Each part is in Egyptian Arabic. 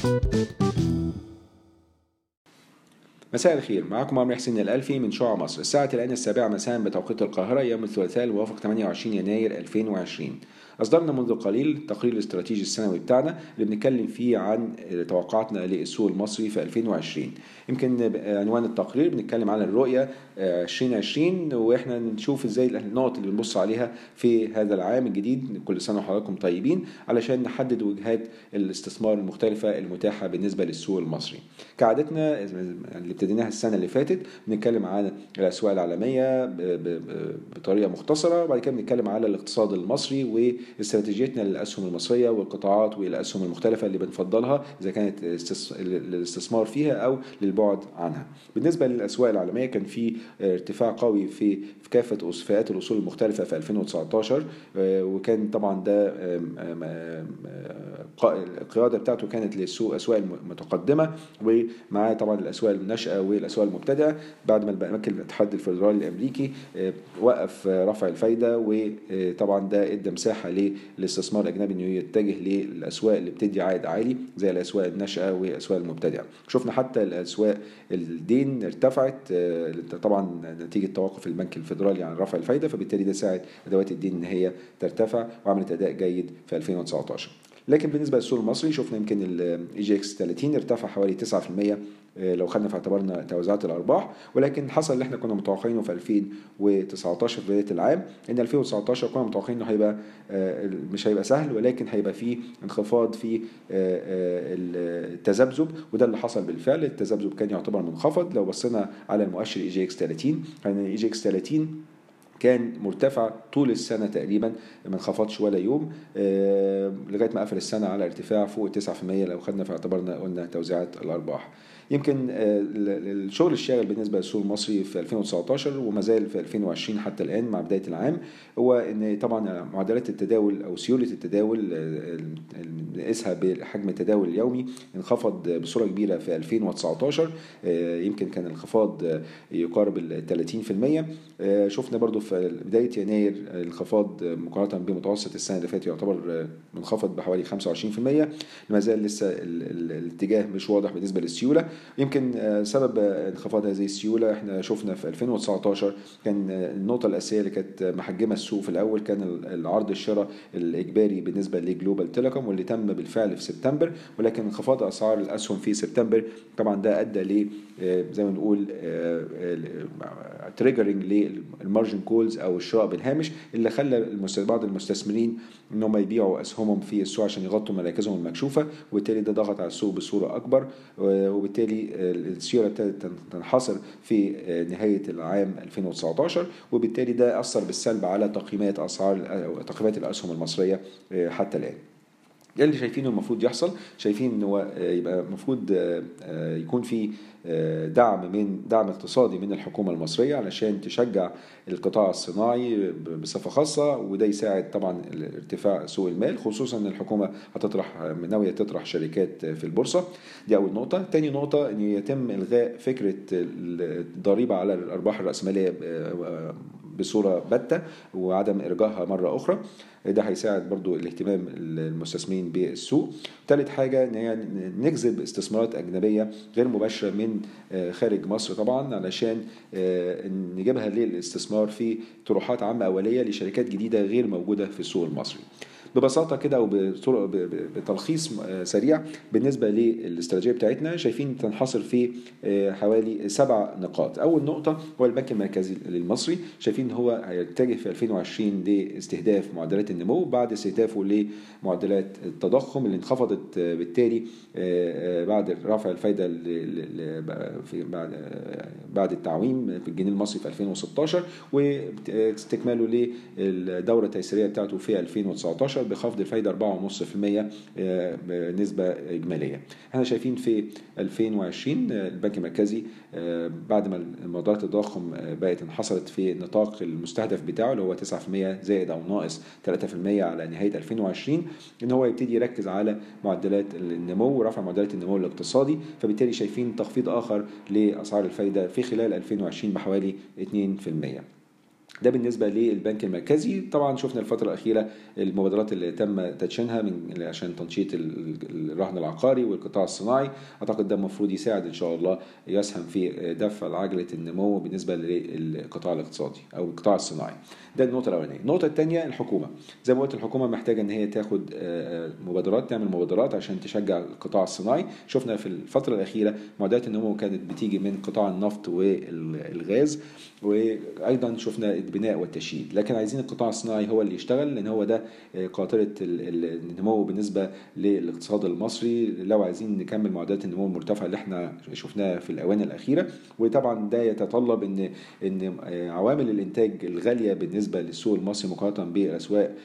مساء الخير معكم عمرو حسين الألفي من شعاع مصر الساعة الآن السابعة مساء بتوقيت القاهرة يوم الثلاثاء الموافق 28 يناير 2020 أصدرنا منذ قليل التقرير الاستراتيجي السنوي بتاعنا اللي بنتكلم فيه عن توقعاتنا للسوق المصري في 2020 يمكن عنوان التقرير بنتكلم عن الرؤية 2020 واحنا نشوف ازاي النقط اللي بنبص عليها في هذا العام الجديد كل سنة وحضراتكم طيبين علشان نحدد وجهات الاستثمار المختلفة المتاحة بالنسبة للسوق المصري كعادتنا اللي ابتديناها السنة اللي فاتت بنتكلم عن الأسواق العالمية بطريقة مختصرة وبعد كده بنتكلم على الاقتصاد المصري واستراتيجيتنا للأسهم المصرية والقطاعات والأسهم المختلفة اللي بنفضلها إذا كانت الاستثمار فيها أو للبعد عنها بالنسبة للأسواق العالمية كان في ارتفاع قوي في في كافة فئات الأصول المختلفة في 2019 وكان طبعا ده القيادة بتاعته كانت للسوق الأسواق المتقدمة ومعاه طبعا الأسواق الناشئة والأسواق المبتدئة بعد ما البنك الاتحاد الفدرالي الأمريكي وقف رفع الفايدة وطبعا ده ادى مساحة للاستثمار الأجنبي إنه يتجه للأسواق اللي بتدي عائد عالي زي الأسواق الناشئة والأسواق المبتدئة شفنا حتى الأسواق الدين ارتفعت طبعا نتيجة توقف البنك الفدرالي عن رفع الفايدة فبالتالي ده ساعد أدوات الدين إن هي ترتفع وعملت أداء جيد في 2019 لكن بالنسبه للسوق المصري شفنا يمكن الاي جي اكس 30 ارتفع حوالي 9% لو خدنا في اعتبارنا توزيعات الارباح ولكن حصل اللي احنا كنا متوقعينه في 2019 في بدايه العام ان 2019 كنا متوقعين انه هيبقى مش هيبقى سهل ولكن هيبقى فيه انخفاض في التذبذب وده اللي حصل بالفعل التذبذب كان يعتبر منخفض لو بصينا على المؤشر اي جي اكس 30 كان الاي جي اكس 30 كان مرتفع طول السنة تقريبا ما انخفضش ولا يوم لغاية ما قفل السنة على ارتفاع فوق 9% لو خدنا في اعتبارنا قلنا توزيعات الأرباح يمكن الشغل الشاغل بالنسبه للسوق المصري في 2019 وما زال في 2020 حتى الان مع بدايه العام هو ان طبعا معدلات التداول او سيوله التداول نقيسها بحجم التداول اليومي انخفض بصوره كبيره في 2019 يمكن كان الانخفاض يقارب ال 30% شفنا برضو في بدايه يناير الانخفاض مقارنه بمتوسط السنه اللي فاتت يعتبر منخفض بحوالي 25% ما زال لسه الاتجاه مش واضح بالنسبه للسيوله يمكن سبب انخفاض هذه السيوله احنا شفنا في 2019 كان النقطه الاساسيه اللي كانت محجمه السوق في الاول كان العرض الشراء الاجباري بالنسبه لجلوبال تيليكوم واللي تم بالفعل في سبتمبر ولكن انخفاض اسعار الاسهم في سبتمبر طبعا ده ادى ل زي ما نقول تريجرنج للمارجن كولز او الشراء بالهامش اللي خلى بعض المستثمرين ان هم يبيعوا اسهمهم في السوق عشان يغطوا مراكزهم المكشوفه وبالتالي ده ضغط على السوق بصوره اكبر وبالتالي السيوله ابتدت تنحصر في نهايه العام 2019 وبالتالي ده اثر بالسلب على تقييمات اسعار تقييمات الاسهم المصريه حتى الان. ده اللي شايفينه المفروض يحصل شايفين ان هو يبقى المفروض يكون في دعم من دعم اقتصادي من الحكومه المصريه علشان تشجع القطاع الصناعي بصفه خاصه وده يساعد طبعا ارتفاع سوق المال خصوصا ان الحكومه هتطرح ناويه تطرح شركات في البورصه دي اول نقطه تاني نقطه ان يتم الغاء فكره الضريبه على الارباح الراسماليه بصوره باته وعدم ارجاعها مره اخرى ده هيساعد برضو الاهتمام المستثمرين بالسوق ثالث حاجه ان هي نجذب استثمارات اجنبيه غير مباشره من خارج مصر طبعا علشان نجيبها للاستثمار في طروحات عامه اوليه لشركات جديده غير موجوده في السوق المصري ببساطه كده او بتلخيص سريع بالنسبه للاستراتيجيه بتاعتنا شايفين تنحصر في حوالي سبع نقاط اول نقطه هو البنك المركزي المصري شايفين ان هو هيتجه في 2020 لاستهداف معدلات النمو بعد استهدافه لمعدلات التضخم اللي انخفضت بالتالي بعد رفع الفايده في بعد بعد التعويم في الجنيه المصري في 2016 واستكماله للدوره التيسيريه بتاعته في 2019 بخفض الفايده 4.5% نسبه اجماليه. احنا شايفين في 2020 البنك المركزي بعد ما معدلات التضخم بقت انحصرت في النطاق المستهدف بتاعه اللي هو 9% زائد او ناقص 3% على نهايه 2020 ان هو يبتدي يركز على معدلات النمو ورفع معدلات النمو الاقتصادي فبالتالي شايفين تخفيض اخر لاسعار الفايده في خلال 2020 بحوالي 2%. ده بالنسبة للبنك المركزي طبعا شفنا الفترة الأخيرة المبادرات اللي تم تدشينها من عشان تنشيط الرهن العقاري والقطاع الصناعي أعتقد ده المفروض يساعد إن شاء الله يسهم في دفع عجلة النمو بالنسبة للقطاع الاقتصادي أو القطاع الصناعي ده النقطة الأولانية النقطة الثانية الحكومة زي ما قلت الحكومة محتاجة إن هي تاخد مبادرات تعمل مبادرات عشان تشجع القطاع الصناعي شفنا في الفترة الأخيرة معدلات النمو كانت بتيجي من قطاع النفط والغاز وأيضا شفنا البناء والتشييد لكن عايزين القطاع الصناعي هو اللي يشتغل لأن هو ده قاطرة النمو بالنسبة للاقتصاد المصري لو عايزين نكمل معدلات النمو المرتفعة اللي احنا شفناها في الآونة الأخيرة وطبعا ده يتطلب إن إن عوامل الإنتاج الغالية بالنسبة للسوق المصري مقارنة بالأسواق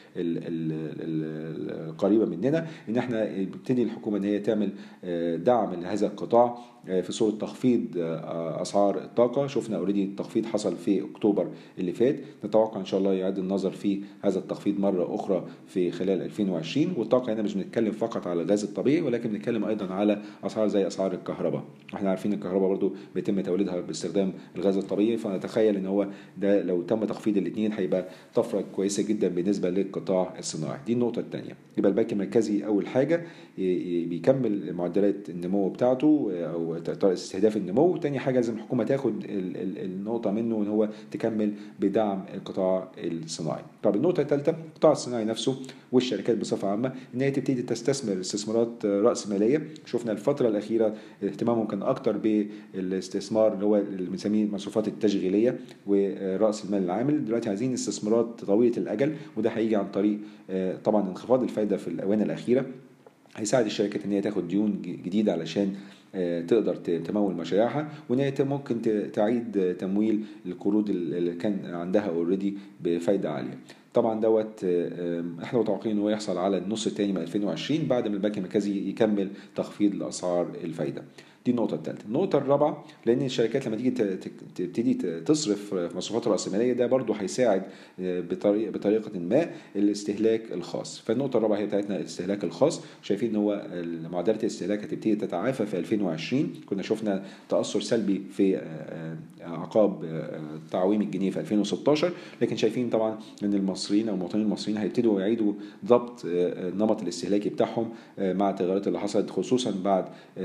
القريبة مننا إن احنا نبتدي الحكومة إن هي تعمل دعم لهذا القطاع في صورة تخفيض أسعار الطاقة شفنا اوريدي التخفيض حصل في أكتوبر اللي فات نتوقع إن شاء الله يعاد النظر في هذا التخفيض مرة أخرى في خلال 2020 والطاقة هنا مش بنتكلم فقط على الغاز الطبيعي ولكن بنتكلم أيضا على أسعار زي أسعار الكهرباء احنا عارفين الكهرباء برضو بيتم توليدها باستخدام الغاز الطبيعي فنتخيل إن هو ده لو تم تخفيض الاثنين هيبقى طفرة كويسة جدا بالنسبة للقطاع الصناعي دي النقطة الثانية يبقى البنك المركزي أول حاجة بيكمل معدلات النمو بتاعته أو استهداف النمو تاني حاجة لازم الحكومة تاخد النقطة منه ان هو تكمل بدعم القطاع الصناعي طب النقطة الثالثة القطاع الصناعي نفسه والشركات بصفة عامة ان هي تبتدي تستثمر استثمارات رأس مالية شفنا الفترة الأخيرة اهتمامهم كان أكتر بالاستثمار اللي هو اللي بنسميه المصروفات التشغيلية ورأس المال العامل دلوقتي عايزين استثمارات طويلة الأجل وده هيجي عن طريق طبعا انخفاض الفايدة في الآونة الأخيرة هيساعد الشركات ان هي تاخد ديون جديده علشان تقدر تمول مشاريعها وان هي ممكن تعيد تمويل القروض اللي كان عندها اوريدي بفايده عاليه طبعا دوت احنا متوقعين ان هو يحصل على النص الثاني من 2020 بعد ما البنك المركزي يكمل تخفيض لاسعار الفايده دي النقطة الثالثة، النقطة الرابعة لأن الشركات لما تيجي تبتدي تصرف مصروفات الرأسمالية ده برضه هيساعد بطريقة بطريقة ما الاستهلاك الخاص، فالنقطة الرابعة هي بتاعتنا الاستهلاك الخاص، شايفين إن هو معدلات الاستهلاك هتبتدي تتعافى في 2020 كنا شفنا تأثر سلبي في عقاب تعويم الجنيه في 2016 لكن شايفين طبعا ان المصريين او المواطنين المصريين هيبتدوا يعيدوا ضبط النمط الاستهلاكي بتاعهم مع التغيرات اللي حصلت خصوصا بعد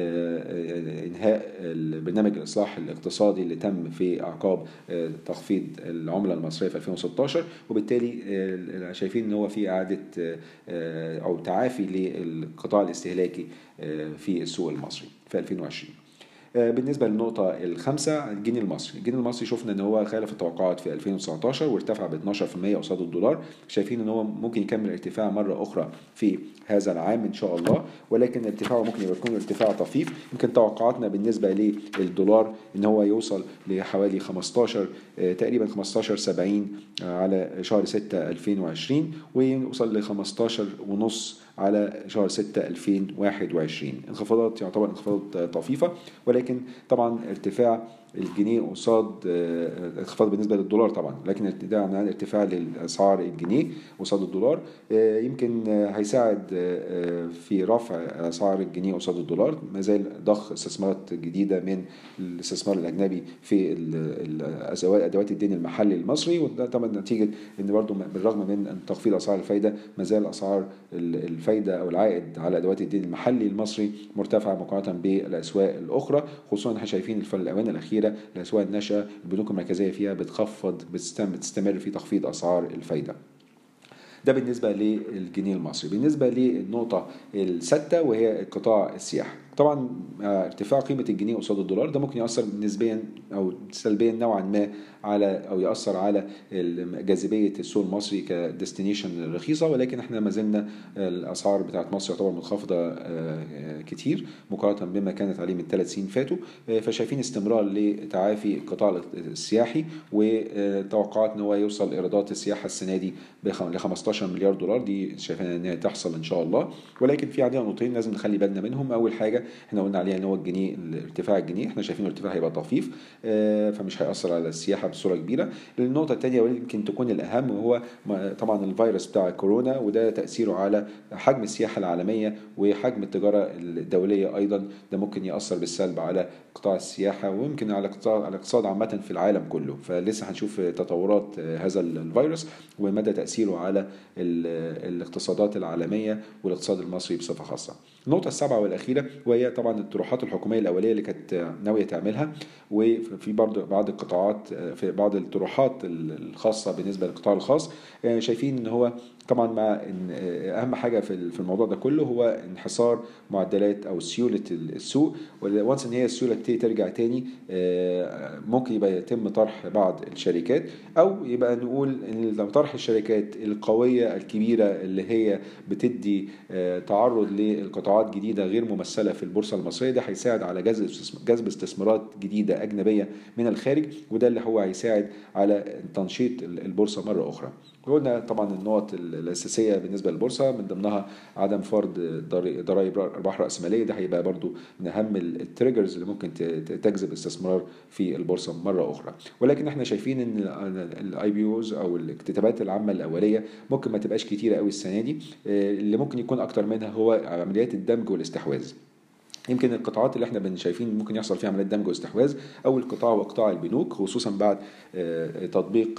انهاء برنامج الاصلاح الاقتصادي اللي تم في اعقاب تخفيض العمله المصريه في 2016 وبالتالي شايفين ان هو في اعاده او تعافي للقطاع الاستهلاكي في السوق المصري في 2020 بالنسبة للنقطة الخامسة الجنيه المصري، الجنيه المصري شفنا ان هو خالف التوقعات في 2019 وارتفع ب 12% قصاد الدولار، شايفين ان هو ممكن يكمل ارتفاع مرة أخرى في هذا العام إن شاء الله، ولكن ارتفاعه ممكن يكون ارتفاع طفيف، يمكن توقعاتنا بالنسبة للدولار ان هو يوصل لحوالي 15 تقريبا 15 70 على شهر 6 2020 ويوصل ل 15 ونص على شهر 6 2021 انخفاضات يعتبر انخفاضات طفيفة ولكن طبعا ارتفاع الجنيه قصاد انخفاض بالنسبه للدولار طبعا لكن ده عن ارتفاع لاسعار الجنيه قصاد الدولار يمكن هيساعد في رفع اسعار الجنيه قصاد الدولار ما زال ضخ استثمارات جديده من الاستثمار الاجنبي في ادوات الدين المحلي المصري وده طبعا نتيجه ان برضه بالرغم من تخفيض اسعار الفايده ما زال اسعار الفايده او العائد على ادوات الدين المحلي المصري مرتفعه مقارنه بالاسواق الاخرى خصوصا احنا شايفين في الاوان الاخيره الأخيرة الأسواق الناشئة البنوك المركزية فيها بتخفض بتستمر في تخفيض أسعار الفايدة ده بالنسبة للجنيه المصري بالنسبة للنقطة الستة وهي القطاع السياحي طبعا ارتفاع قيمة الجنيه قصاد الدولار ده ممكن يأثر نسبيا أو سلبيا نوعا ما على أو يأثر على جاذبية السوق المصري كديستنيشن رخيصة ولكن احنا ما زلنا الأسعار بتاعت مصر يعتبر منخفضة كتير مقارنة بما كانت عليه من ثلاث سنين فاتوا فشايفين استمرار لتعافي القطاع السياحي وتوقعات ان هو يوصل ايرادات السياحة السنة دي ل 15 مليار دولار دي شايفين انها تحصل ان شاء الله ولكن في عندنا نقطتين لازم نخلي بالنا منهم اول حاجة حاجه احنا قلنا عليها ان هو الجنيه ارتفاع الجنيه احنا شايفين الارتفاع هيبقى طفيف فمش هياثر على السياحه بصوره كبيره النقطه الثانيه ويمكن تكون الاهم وهو طبعا الفيروس بتاع كورونا وده تاثيره على حجم السياحه العالميه وحجم التجاره الدوليه ايضا ده ممكن ياثر بالسلب على قطاع السياحه ويمكن على قطاع على الاقتصاد عامه في العالم كله فلسه هنشوف تطورات هذا الفيروس ومدى تاثيره على الاقتصادات العالميه والاقتصاد المصري بصفه خاصه. النقطه السابعه والاخيره وهي طبعا الطروحات الحكوميه الاوليه اللي كانت ناويه تعملها وفي برضه بعض القطاعات في بعض الطروحات الخاصه بالنسبه للقطاع الخاص شايفين ان هو طبعا مع ان اهم حاجه في في الموضوع ده كله هو انحصار معدلات او سيوله السوق وانس ان هي السيوله تبتدي ترجع تاني ممكن يبقى يتم طرح بعض الشركات او يبقى نقول ان طرح الشركات القويه الكبيره اللي هي بتدي تعرض للقطاعات جديده غير ممثله في البورصه المصريه ده هيساعد على جذب جذب استثمارات جديده اجنبيه من الخارج وده اللي هو هيساعد على تنشيط البورصه مره اخرى. قلنا طبعا النقط الاساسيه بالنسبه للبورصه من ضمنها عدم فرض ضرائب ارباح راسماليه ده هيبقى برضو من اهم التريجرز اللي ممكن تجذب استثمار في البورصه مره اخرى ولكن احنا شايفين ان الاي بي اوز او الاكتتابات العامه الاوليه ممكن ما تبقاش كتيره قوي السنه دي اللي ممكن يكون اكتر منها هو عمليات الدمج والاستحواذ يمكن القطاعات اللي احنا شايفين ممكن يحصل فيها عمليات دمج واستحواذ اول قطاع هو قطاع البنوك خصوصا بعد تطبيق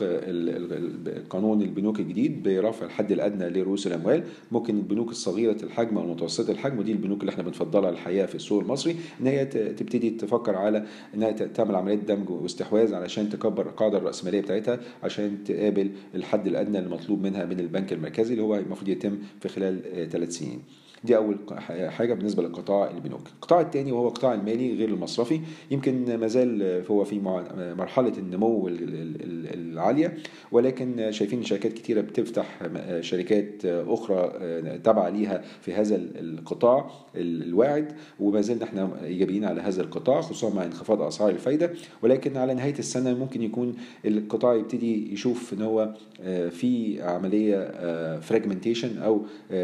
قانون البنوك الجديد برفع الحد الادنى لرؤوس الاموال ممكن البنوك الصغيره الحجم او متوسطه الحجم ودي البنوك اللي احنا بنفضلها الحقيقه في السوق المصري ان هي تبتدي تفكر على انها تعمل عمليات دمج واستحواذ علشان تكبر القاعده الراسماليه بتاعتها عشان تقابل الحد الادنى المطلوب منها من البنك المركزي اللي هو المفروض يتم في خلال ثلاث سنين دي اول حاجه بالنسبه لقطاع البنوك القطاع الثاني وهو القطاع المالي غير المصرفي يمكن ما زال هو في مرحله النمو العاليه ولكن شايفين شركات كتيره بتفتح شركات اخرى تابعه ليها في هذا القطاع الواعد وما زلنا احنا ايجابيين على هذا القطاع خصوصا مع انخفاض اسعار الفايده ولكن على نهايه السنه ممكن يكون القطاع يبتدي يشوف ان هو في عمليه فراجمنتيشن او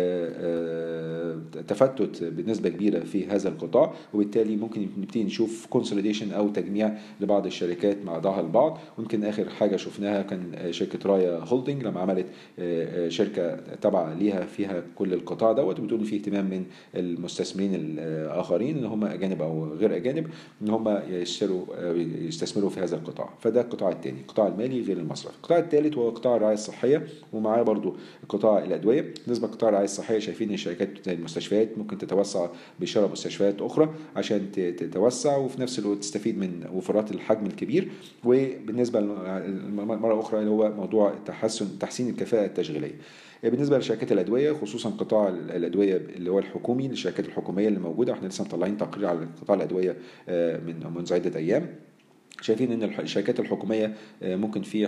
تفتت بنسبه كبيره في هذا القطاع وبالتالي ممكن نبتدي نشوف كونسوليديشن او تجميع لبعض الشركات مع بعضها البعض ويمكن اخر حاجه شفناها كان شركه رايا هولدنج لما عملت شركه تابعه ليها فيها كل القطاع دوت وبتقول في اهتمام من المستثمرين الاخرين ان هم اجانب او غير اجانب ان هم يشتروا يستثمروا في هذا القطاع فده القطاع الثاني القطاع المالي غير المصرفي القطاع الثالث هو قطاع الرعايه الصحيه ومعاه برضو قطاع الادويه بالنسبه لقطاع الرعايه الصحيه شايفين ان الشركات زي المستشفيات ممكن تتوسع بشراء مستشفيات اخرى عشان تتوسع وفي نفس الوقت تستفيد من وفرات الحجم الكبير وبالنسبه مره اخرى اللي هو موضوع تحسن تحسين الكفاءه التشغيليه بالنسبه لشركات الادويه خصوصا قطاع الادويه اللي هو الحكومي الشركات الحكوميه اللي موجوده احنا لسه مطلعين تقرير على قطاع الادويه من منذ عده ايام شايفين ان الشركات الحكوميه ممكن في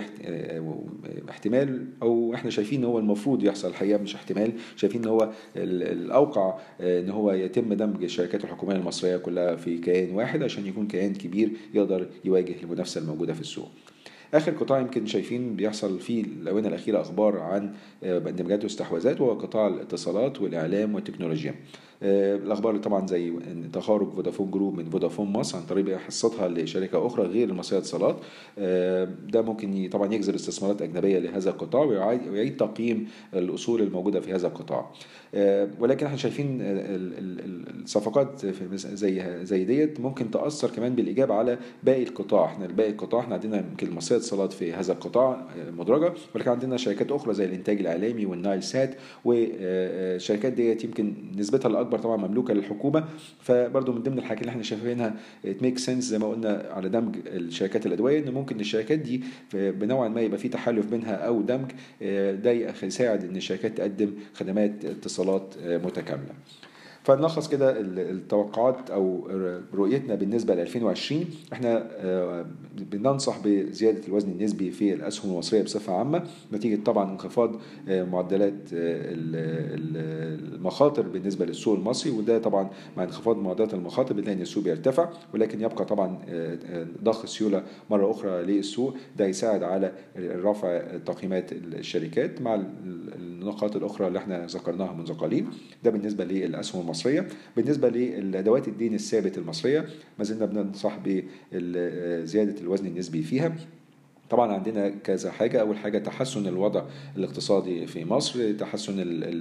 احتمال او احنا شايفين ان هو المفروض يحصل الحقيقه مش احتمال شايفين ان هو الاوقع ان هو يتم دمج الشركات الحكوميه المصريه كلها في كيان واحد عشان يكون كيان كبير يقدر يواجه المنافسه الموجوده في السوق اخر قطاع يمكن شايفين بيحصل فيه الاونه الاخيره اخبار عن اندماجات واستحواذات وهو قطاع الاتصالات والاعلام والتكنولوجيا الاخبار طبعا زي تخارج فودافون جروب من فودافون مصر عن طريق حصتها لشركه اخرى غير المصريه اتصالات ده ممكن طبعا يجذب استثمارات اجنبيه لهذا القطاع ويعيد تقييم الاصول الموجوده في هذا القطاع ولكن احنا شايفين الصفقات زي زي ديت ممكن تاثر كمان بالايجاب على باقي القطاع احنا باقي القطاع احنا عندنا يمكن المصريه اتصالات في هذا القطاع مدرجه ولكن عندنا شركات اخرى زي الانتاج الاعلامي والنايل سات والشركات ديت يمكن نسبتها الاكبر طبعا مملوكه للحكومه فبرضه من ضمن الحاجات اللي احنا شايفينها ميك سنس زي ما قلنا على دمج الشركات الادويه ان ممكن الشركات دي بنوعا ما يبقى في تحالف بينها او دمج ده يساعد ان الشركات تقدم خدمات اتصالات متكامله فنلخص كده التوقعات او رؤيتنا بالنسبه ل 2020 احنا بننصح بزياده الوزن النسبي في الاسهم المصريه بصفه عامه نتيجه طبعا انخفاض معدلات المخاطر بالنسبه للسوق المصري وده طبعا مع انخفاض معدلات المخاطر بنلاقي ان السوق بيرتفع ولكن يبقى طبعا ضخ السيوله مره اخرى للسوق ده يساعد على رفع تقييمات الشركات مع النقاط الاخرى اللي احنا ذكرناها منذ قليل ده بالنسبه للاسهم المصريه المصريه بالنسبه لادوات الدين الثابت المصريه ما زلنا بننصح بزياده الوزن النسبي فيها طبعا عندنا كذا حاجه اول حاجه تحسن الوضع الاقتصادي في مصر تحسن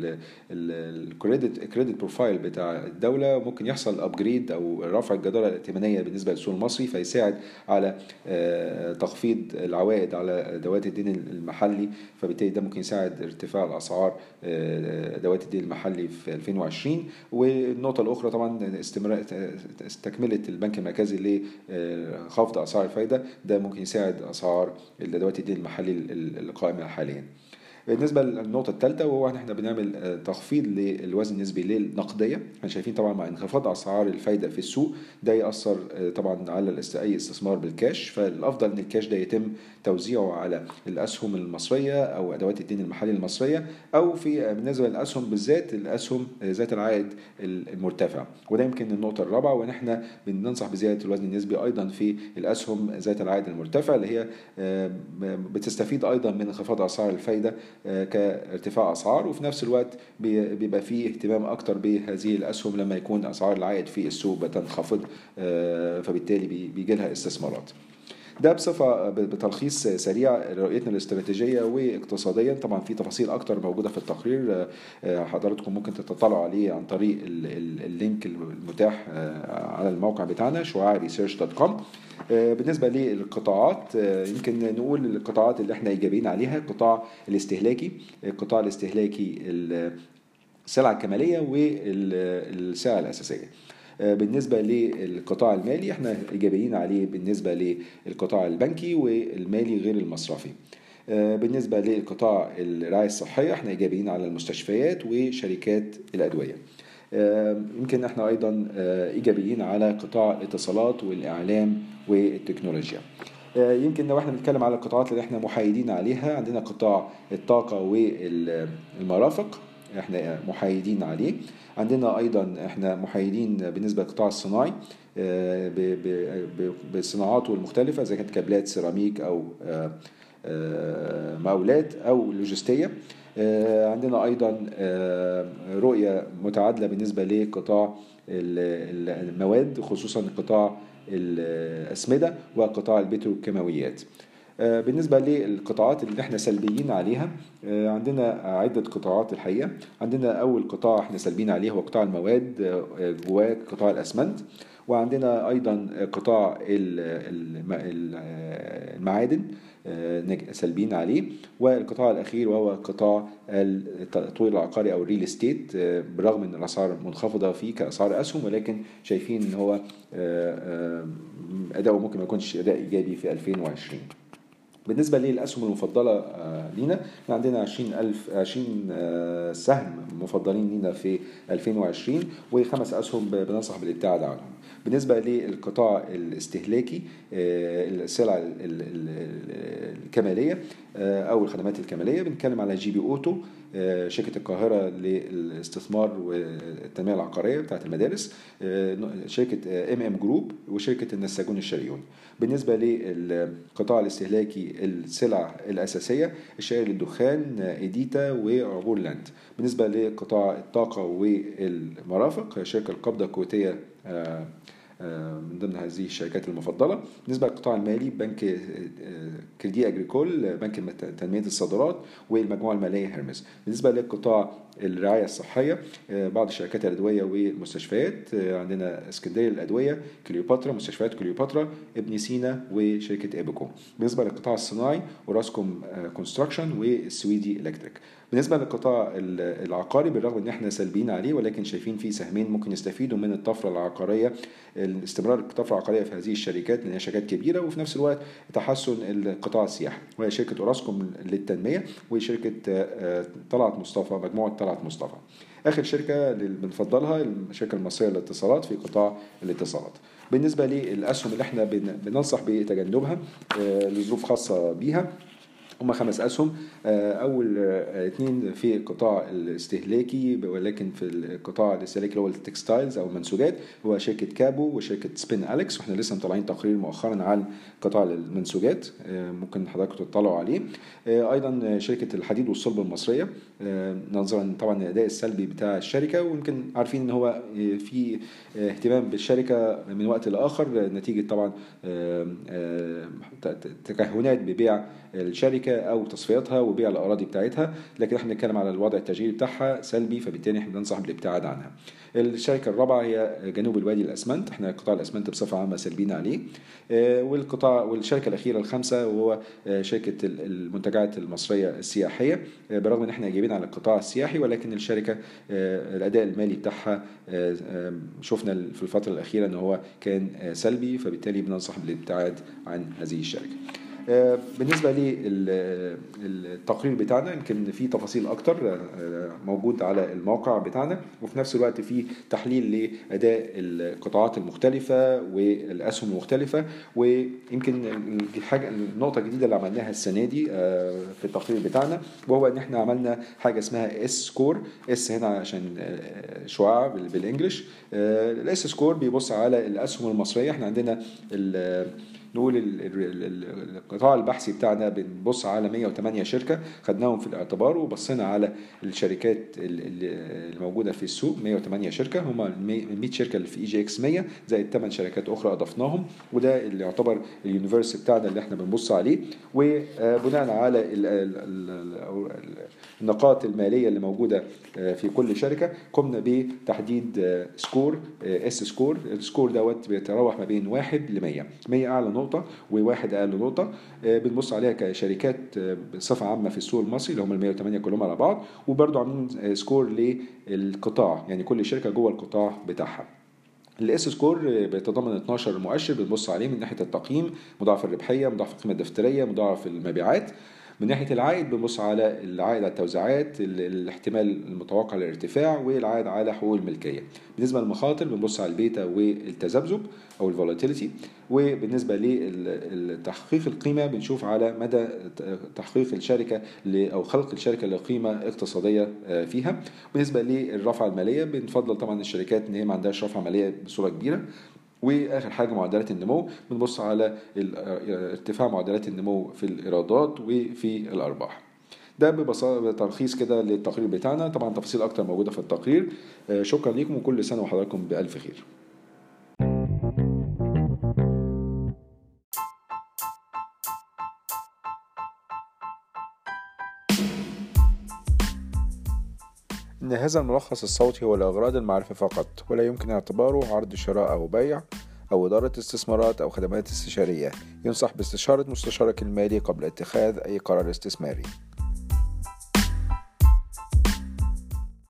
الكريدت كريدت بروفايل بتاع الدوله ممكن يحصل ابجريد او رفع الجداره الائتمانيه بالنسبه للسوق المصري فيساعد على تخفيض العوائد على ادوات الدين المحلي فبالتالي ده ممكن يساعد ارتفاع الاسعار ادوات الدين المحلي في 2020 والنقطه الاخرى طبعا استمرار تكمله البنك المركزي لخفض اسعار الفايده ده ممكن يساعد اسعار الادوات الدين المحلي القائمه حاليا بالنسبه للنقطه الثالثه وهو ان احنا بنعمل تخفيض للوزن النسبي للنقديه احنا شايفين طبعا مع انخفاض اسعار الفايده في السوق ده ياثر طبعا على اي استثمار بالكاش فالافضل ان الكاش ده يتم توزيعه على الاسهم المصريه او ادوات الدين المحلي المصريه او في بالنسبه للاسهم بالذات الاسهم ذات العائد المرتفع وده يمكن النقطه الرابعه وان احنا بننصح بزياده الوزن النسبي ايضا في الاسهم ذات العائد المرتفع اللي هي بتستفيد ايضا من انخفاض اسعار الفايده كارتفاع اسعار وفي نفس الوقت بيبقى فيه اهتمام اكتر بهذه الاسهم لما يكون اسعار العائد في السوق بتنخفض فبالتالي بيجي لها استثمارات ده بصفة بتلخيص سريع رؤيتنا الاستراتيجية واقتصاديا طبعا في تفاصيل أكتر موجودة في التقرير حضراتكم ممكن تطلعوا عليه عن طريق اللينك المتاح على الموقع بتاعنا شعاع ريسيرش دوت كوم بالنسبة للقطاعات يمكن نقول القطاعات اللي احنا إيجابيين عليها القطاع الاستهلاكي القطاع الاستهلاكي السلع الكمالية والسلع الأساسية بالنسبة للقطاع المالي احنا إيجابيين عليه بالنسبة للقطاع البنكي والمالي غير المصرفي بالنسبة للقطاع الرعاية الصحية احنا إيجابيين على المستشفيات وشركات الأدوية يمكن احنا ايضا ايجابيين على قطاع الاتصالات والاعلام والتكنولوجيا يمكن لو احنا بنتكلم على القطاعات اللي احنا محايدين عليها عندنا قطاع الطاقة والمرافق احنا محايدين عليه عندنا ايضا احنا محايدين بالنسبه للقطاع الصناعي بصناعاته المختلفه اذا كانت كابلات سيراميك او مقاولات او لوجستيه عندنا ايضا رؤيه متعادله بالنسبه لقطاع المواد خصوصا قطاع الاسمده وقطاع البتروكيماويات بالنسبة للقطاعات اللي احنا سلبيين عليها عندنا عدة قطاعات الحقيقة عندنا أول قطاع احنا سلبيين عليه هو قطاع المواد جواه قطاع الأسمنت وعندنا أيضا قطاع المعادن سلبيين عليه والقطاع الأخير وهو قطاع التطوير العقاري أو الريل استيت بالرغم أن الأسعار منخفضة فيه كأسعار أسهم ولكن شايفين أن هو أداؤه ممكن ما يكونش أداء إيجابي في 2020 بالنسبه للاسهم المفضله لينا احنا عندنا 20000 20 سهم مفضلين لينا في 2020 وخمس اسهم بننصح بالابتعاد عنهم بالنسبه للقطاع الاستهلاكي السلع الكماليه او الخدمات الكماليه بنتكلم على جي بي اوتو شركة القاهرة للاستثمار والتنمية العقارية بتاعت المدارس شركة ام ام جروب وشركة النساجون الشريون بالنسبة للقطاع الاستهلاكي السلع الأساسية الشائع للدخان إيديتا وعبور لاند بالنسبة لقطاع الطاقة والمرافق شركة القبضة الكويتية من ضمن هذه الشركات المفضلة بالنسبة للقطاع المالي بنك كريدي أجريكول بنك تنمية الصادرات والمجموعة المالية هرمس بالنسبة للقطاع الرعاية الصحية بعض الشركات الأدوية والمستشفيات عندنا اسكندرية للأدوية كليوباترا مستشفيات كليوباترا ابن سينا وشركة إيبكو بالنسبة للقطاع الصناعي وراسكوم كونستراكشن والسويدي إلكتريك بالنسبة للقطاع العقاري بالرغم ان احنا سلبيين عليه ولكن شايفين فيه سهمين ممكن يستفيدوا من الطفرة العقارية استمرار الطفرة العقارية في هذه الشركات لأنها شركات كبيرة وفي نفس الوقت تحسن القطاع السياحي وهي شركة أوراسكوم للتنمية وشركة طلعت مصطفى مجموعة طلعت مصطفى آخر شركة اللي بنفضلها الشركة المصرية للاتصالات في قطاع الاتصالات بالنسبة للأسهم اللي احنا بننصح بتجنبها لظروف خاصة بيها هم خمس اسهم اول اثنين في القطاع الاستهلاكي ولكن في القطاع الاستهلاكي اللي هو التكستايلز او المنسوجات هو شركه كابو وشركه سبين اليكس واحنا لسه مطلعين تقرير مؤخرا عن قطاع المنسوجات ممكن حضراتكم تطلعوا عليه ايضا شركه الحديد والصلب المصريه نظرا طبعا للاداء السلبي بتاع الشركه ويمكن عارفين ان هو في اهتمام بالشركه من وقت لاخر نتيجه طبعا تكهنات ببيع الشركه او تصفيتها وبيع الاراضي بتاعتها لكن احنا بنتكلم على الوضع التشغيلي بتاعها سلبي فبالتالي احنا بننصح بالابتعاد عنها الشركه الرابعه هي جنوب الوادي الاسمنت احنا قطاع الاسمنت بصفه عامه سلبيين عليه والقطاع والشركه الاخيره الخامسه وهو شركه المنتجعات المصريه السياحيه برغم ان احنا جايبين على القطاع السياحي ولكن الشركه الاداء المالي بتاعها شفنا في الفتره الاخيره ان هو كان سلبي فبالتالي بننصح بالابتعاد عن هذه الشركه بالنسبه للتقرير بتاعنا يمكن في تفاصيل اكتر موجود على الموقع بتاعنا وفي نفس الوقت في تحليل لاداء القطاعات المختلفه والاسهم المختلفه ويمكن الحاجه النقطه الجديده اللي عملناها السنه دي في التقرير بتاعنا وهو ان احنا عملنا حاجه اسمها اس سكور اس هنا عشان شعاع بالانجلش الاس سكور بيبص على الاسهم المصريه احنا عندنا نقول القطاع البحثي بتاعنا بنبص على 108 شركه خدناهم في الاعتبار وبصينا على الشركات الموجوده في السوق 108 شركه هم ال 100 شركه اللي في اي جي اكس 100 زائد 8 شركات اخرى اضفناهم وده اللي يعتبر اليونيفرس بتاعنا اللي احنا بنبص عليه وبناء على النقاط الماليه اللي موجوده في كل شركه قمنا بتحديد سكور اس سكور السكور دوت بيتراوح ما بين 1 ل 100 100 اعلى نقطه وواحد اقل نقطه بنبص عليها كشركات بصفه عامه في السوق المصري اللي هم ال 108 كلهم على بعض وبرده عاملين سكور للقطاع يعني كل شركه جوه القطاع بتاعها الاس سكور بيتضمن 12 مؤشر بنبص عليه من ناحيه التقييم مضاعف الربحيه مضاعف القيمه الدفتريه مضاعف المبيعات من ناحيه العائد بنبص على العائد على التوزيعات الاحتمال المتوقع للارتفاع والعائد على حقوق الملكيه بالنسبه للمخاطر بنبص على البيتا والتذبذب او الفولاتيليتي وبالنسبه لتحقيق القيمه بنشوف على مدى تحقيق الشركه او خلق الشركه لقيمه اقتصاديه فيها بالنسبه للرفعه الماليه بنفضل طبعا الشركات ان هي ما عندهاش رفعه ماليه بصوره كبيره واخر حاجه معدلات النمو بنبص على ارتفاع معدلات النمو في الايرادات وفي الارباح ده ببساطه تلخيص كده للتقرير بتاعنا طبعا تفاصيل اكتر موجوده في التقرير شكرا لكم وكل سنه وحضراتكم بالف خير إن هذا الملخص الصوتي هو لأغراض المعرفة فقط ولا يمكن اعتباره عرض شراء أو بيع أو إدارة استثمارات أو خدمات استشارية ينصح باستشارة مستشارك المالي قبل اتخاذ أي قرار استثماري